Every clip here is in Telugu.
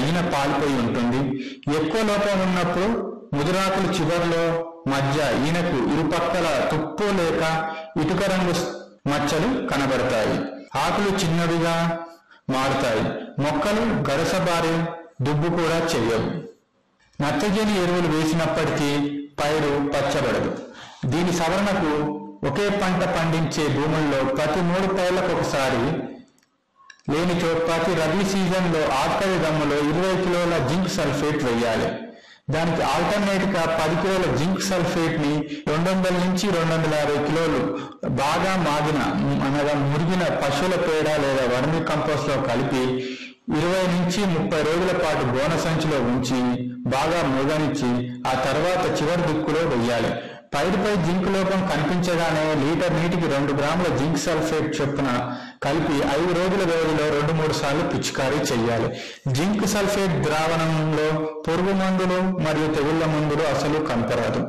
ఈన పాలిపోయి ఉంటుంది ఎక్కువ లోపం ఉన్నప్పుడు ముదురాకులు చివర్లో మధ్య ఈనకు ఇరుపక్కల తుప్పు లేక ఇటుక రంగు మచ్చలు కనబడతాయి ఆకులు చిన్నవిగా మారుతాయి మొక్కలు గరసబారి దుబ్బు కూడా చెయ్యవు నత్రజని ఎరువులు వేసినప్పటికీ పైరు పచ్చబడదు దీని సవరణకు ఒకే పంట పండించే భూముల్లో ప్రతి మూడు పైర్లకు ఒకసారి లేనిచో ప్రతి రబీ సీజన్లో ఆఖరి దమ్ములో ఇరవై కిలోల జింక్ సల్ఫేట్ వేయాలి దానికి ఆల్టర్నేట్ గా పది కిలోల జింక్ సల్ఫేట్ ని రెండు వందల నుంచి రెండు వందల యాభై కిలోలు బాగా మాగిన అనగా మురిగిన పశువుల పేడ లేదా వర్మి కంపోస్ట్ లో కలిపి ఇరవై నుంచి ముప్పై రోజుల పాటు గోన సంచిలో ఉంచి బాగా ముగనిచ్చి ఆ తర్వాత చివరి దిక్కులో వెయ్యాలి పైరుపై జింక్ లోపం కనిపించగానే లీటర్ నీటికి రెండు గ్రాముల జింక్ సల్ఫేట్ చొప్పున కలిపి ఐదు రోజుల వ్యవధిలో రెండు మూడు సార్లు పిచికారీ చేయాలి జింక్ సల్ఫేట్ ద్రావణంలో పురుగు మందులు మరియు తెగుళ్ల మందులు అసలు కనపరాదు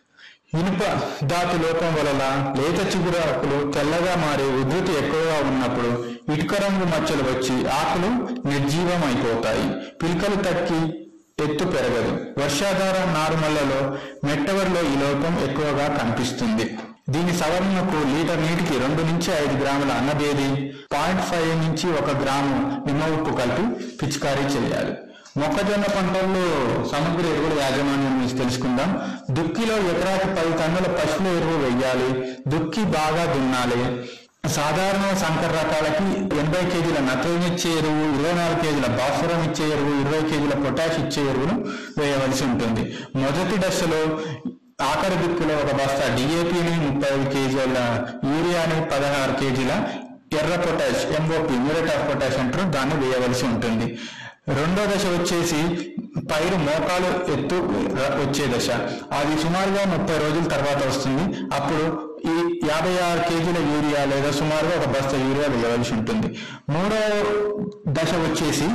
ఇనుప ధాతు లోపం వలన లేత చిగురాకులు తెల్లగా మారి ఉధృతి ఎక్కువగా ఉన్నప్పుడు ఇటుక రంగు మచ్చలు వచ్చి ఆకులు నిర్జీవమైపోతాయి పిలకలు తక్కి ఎత్తు పెరగదు వర్షాధార నారుమల్లలో మెట్టవరిలో ఈ లోపం ఎక్కువగా కనిపిస్తుంది దీని సవరణకు లీటర్ నీటికి రెండు నుంచి ఐదు గ్రాముల అన్నబేది పాయింట్ ఫైవ్ నుంచి ఒక గ్రాము నిమ్మ ఉప్పు కలిపి పిచికారీ చేయాలి మొక్కజొన్న పంటల్లో సమగ్ర ఎరువుల యాజమాన్యం గురించి తెలుసుకుందాం దుక్కిలో ఎకరాకి పది టన్నుల పశువుల ఎరువు వేయాలి దుక్కి బాగా దున్నాలి సాధారణ సంకర రకాలకి ఎనభై కేజీల నత్రజని ఇచ్చే ఎరువు ఇరవై నాలుగు కేజీల భాస్వరం ఇచ్చే ఎరువు ఇరవై కేజీల పొటాష్ ఇచ్చే ఎరువును వేయవలసి ఉంటుంది మొదటి దశలో ఆఖరి దిక్కులో ఒక బస్తా డిఏపిని ముప్పై ఐదు కేజీల యూరియాని పదహారు కేజీల ఎర్ర potash MOP muriate of potash అంటారు దాన్ని వేయవలసి ఉంటుంది రెండో దశ వచ్చేసి పైరు మోకాలు ఎత్తు ర- వచ్చే దశ అది సుమారుగా ముప్పై రోజుల తర్వాత వస్తుంది అప్పుడు ఈ యాభై ఆరు కేజీల యూరియా లేదా సుమారుగా ఒక బస్తా యూరియా వేయవలసి ఉంటుంది మూడో దశ వచ్చేసి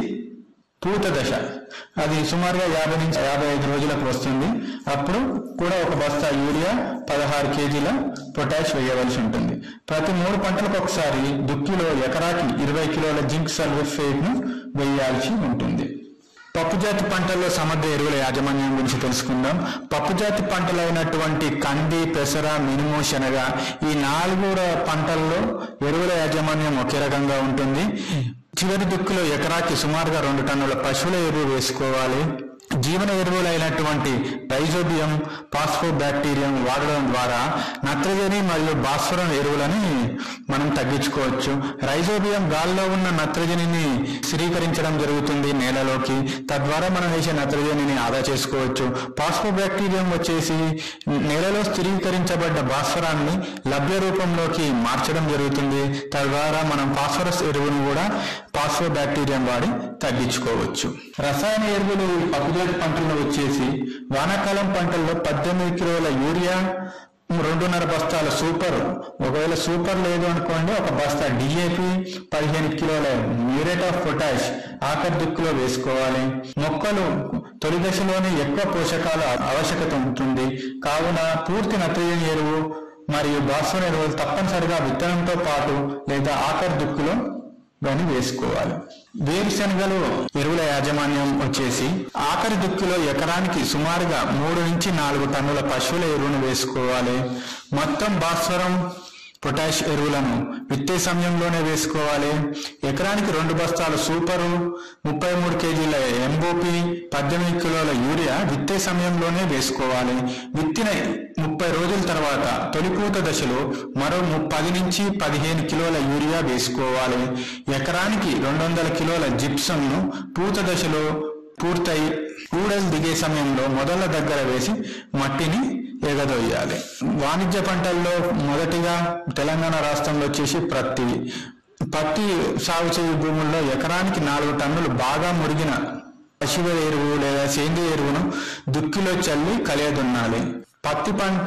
పూత దశ అది సుమారుగా యాభై నుంచి యాభై ఐదు రోజులకు వస్తుంది అప్పుడు కూడా ఒక బస్తా యూరియా పదహారు కేజీల పొటాష్ వేయవలసి ఉంటుంది ప్రతి మూడు పంటలకు ఒకసారి దుక్కిలో ఎకరాకి ఇరవై కిలోల జింక్ సల్ఫేట్ ను వేయాల్సి ఉంటుంది పప్పుజాతి పంటల్లో సమగ్ర ఎరువుల యాజమాన్యం గురించి తెలుసుకుందాం పప్పుజాతి పంటలైనటువంటి కంది పెసర మినుము శనగ ఈ నాలుగు పంటల్లో ఎరువుల యాజమాన్యం ఒకే రకంగా ఉంటుంది చివరి దుక్కులో ఎకరాకి సుమారుగా రెండు టన్నుల పశువుల ఎరువు వేసుకోవాలి జీవన ఎరువులైనటువంటి రైజోబియం పాస్ఫో బ్యాక్టీరియం వాడడం ద్వారా నత్రజని మరియు భాస్వరం ఎరువులని మనం తగ్గించుకోవచ్చు రైజోబియం గాల్లో ఉన్న నత్రజనిని స్థిరీకరించడం జరుగుతుంది నేలలోకి తద్వారా మనం వేసే నత్రజనిని ఆదా చేసుకోవచ్చు పాస్ఫో బ్యాక్టీరియం వచ్చేసి నేలలో స్థిరీకరించబడ్డ భాస్వరాన్ని లభ్య రూపంలోకి మార్చడం జరుగుతుంది తద్వారా మనం ఫాస్ఫరస్ ఎరువును కూడా పాస్ఫో బ్యాక్టీరియం వాడి తగ్గించుకోవచ్చు రసాయన ఎరువులు ఈ పప్పుజాతి పంటల్లో వచ్చేసి వానాకాలం పంటల్లో పద్దెనిమిది కిలోల యూరియా రెండున్నర బస్తాల సూపర్ ఒకవేళ సూపర్ లేదు అనుకోండి ఒక బస్తా డిఏపి పదిహేను కిలోల మ్యూరేట్ ఆఫ్ పొటాష్ ఆఖరి దిక్కులో వేసుకోవాలి మొక్కలు తొలి దశలోనే ఎక్కువ పోషకాల ఆవశ్యకత ఉంటుంది కావున పూర్తి నత్రజని ఎరువు మరియు భాస్వర ఎరువులు తప్పనిసరిగా విత్తనంతో పాటు లేదా ఆఖరి దుక్కులో గాని వేసుకోవాలి వేరుశనగలు ఎరువుల యాజమాన్యం వచ్చేసి ఆఖరి దుక్కిలో ఎకరానికి సుమారుగా మూడు నుంచి నాలుగు టన్నుల పశువుల ఎరువును వేసుకోవాలి మొత్తం భాస్వరం పొటాష్ ఎరువులను విత్తే సమయంలోనే వేసుకోవాలి ఎకరానికి రెండు బస్తాల సూపరు ముప్పై మూడు కేజీల ఎంబోపి పద్దెనిమిది కిలోల యూరియా విత్తే సమయంలోనే వేసుకోవాలి విత్తిన ముప్పై రోజుల తర్వాత తొలిపూత దశలో మరో ము- పది నుంచి పదిహేను కిలోల యూరియా వేసుకోవాలి ఎకరానికి రెండు వందల కిలోల జిప్సంను పూత దశలో పూర్తయి కూడలు దిగే సమయంలో మొదల దగ్గర వేసి మట్టిని ఎగదొయ్యాలి వాణిజ్య పంటల్లో మొదటిగా తెలంగాణ రాష్ట్రంలో వచ్చేసి ప్రత్తి పత్తి సాగు చేయు భూముల్లో ఎకరానికి నాలుగు టన్నులు బాగా మురిగిన పశువుల ఎరువు లేదా సేంద్రియ ఎరువును దుక్కిలో చల్లి కలియదున్నాలి పత్తి పంట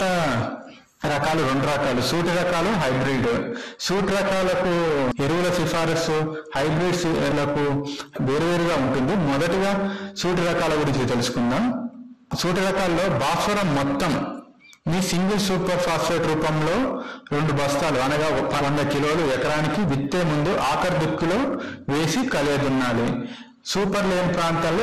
రకాలు రెండు రకాలు సూటి రకాలు హైబ్రిడ్ సూటి రకాలకు ఎరువుల సిఫారసు హైబ్రిడ్ లకు వేరువేరుగా ఉంటుంది మొదటగా సూటి రకాల గురించి తెలుసుకుందాం సూటి రకాల్లో భాస్వరం మొత్తం మీ సింగిల్ సూపర్ ఫాస్ఫేట్ రూపంలో రెండు బస్తాలు అనగా ఒక వంద కిలోలు ఎకరానికి విత్తే ముందు ఆఖరి దుక్కులో వేసి కలియదున్నాలి సూపర్ లేని ప్రాంతాల్లో